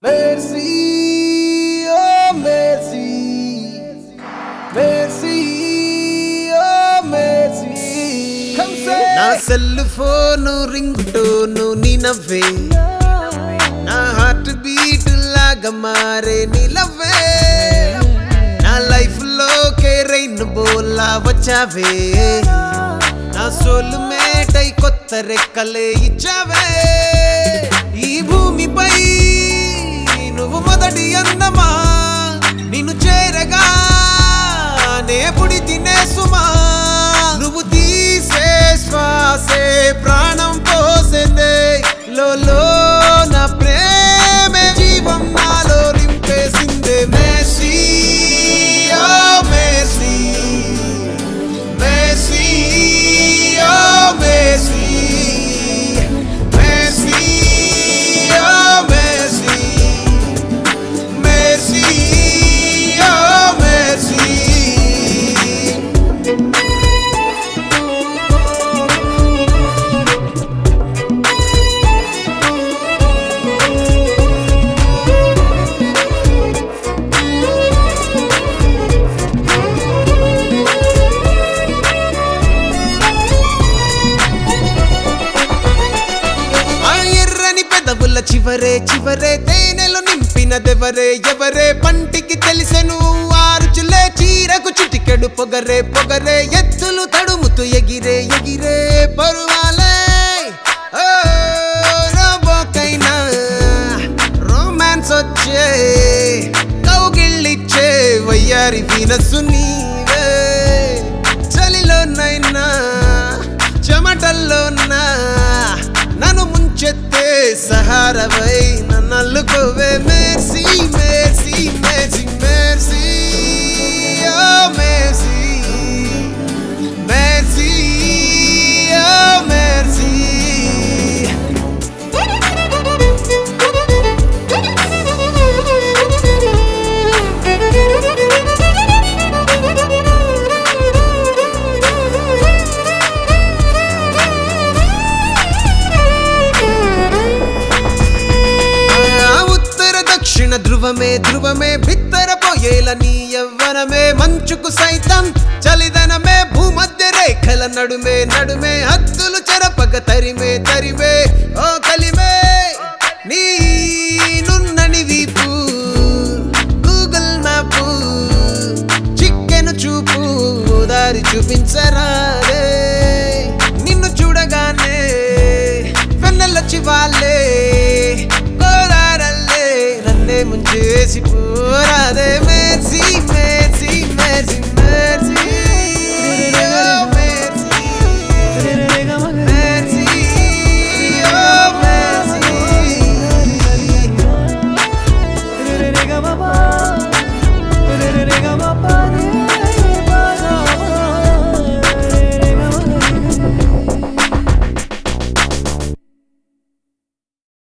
Merci, oh merci. Merci, oh merci. Come say. నా cell phone ring tone నీ నవ్వే నా హార్ట్ బీట్ లాగా మారే నిలవే నా లైఫ్ లో రైన్ బోలా వచ్చావే నా సోలు మేటై కొత్త రెక్కలే ఇచ్చావే ఈ భూమిపై నువ్వు మొదటి అందమా నిన్ను చేరగా నే పుడి తినే సుమా నువ్వు తీసే శ్వాసే ప్రాణం పోసేదే లోలో నా ప్రేమే జీవం నాలో నింపేసిందే మేసీ ఓ మేసీ మేసీ ఓ మేసీ మేసీ ఓ మేసీ మేసీ ఓ మేసీ ఆ ఎర్రని పెదవుల చివరే చివరే తేనెలు నింపినదెవరే ఎవరే పంటికి తెలిసెను ఆరుచులే చీరకు చిటికెడు పొగరే పొగరే ఎత్తులు తడుముతూ ఎగిరే ఎగిరే పరువాలే ఓ, రోబోకైనా రొమాన్స్ వచ్చే కౌగిళ్ళిచ్చే వయ్యారి వీనస్సు నీవే చలిలోనైనా చెమటల్లోనా నన్ను ముంచెత్తే సహారవై నన్ను అల్లుకోవే మేర్సీ మేర్సీ మేర్సీ మేర్సీ ఓ మేర్సీ మేర్సీ ఓ మేర్సీ ఆ ఉత్తర దక్షిణ ధ్రువమే ధ్రువమే బిత్తర పోయేల నీ యవ్వనమే మంచుకు సైతం చలిదనమే భూమధ్య రేఖల నడుమే నడుమే హద్దులు చెరపగ తరిమే తరిమే ఓ కలిమే నీ నున్నని వీపు గూగుల్ మ్యాప్ చిక్కెను చూపు దారి చూపించరాదే నిన్ను చూడగానే వెన్నెల చివాలే కోరారల్లే నన్నే ముంచేసి పోరాదే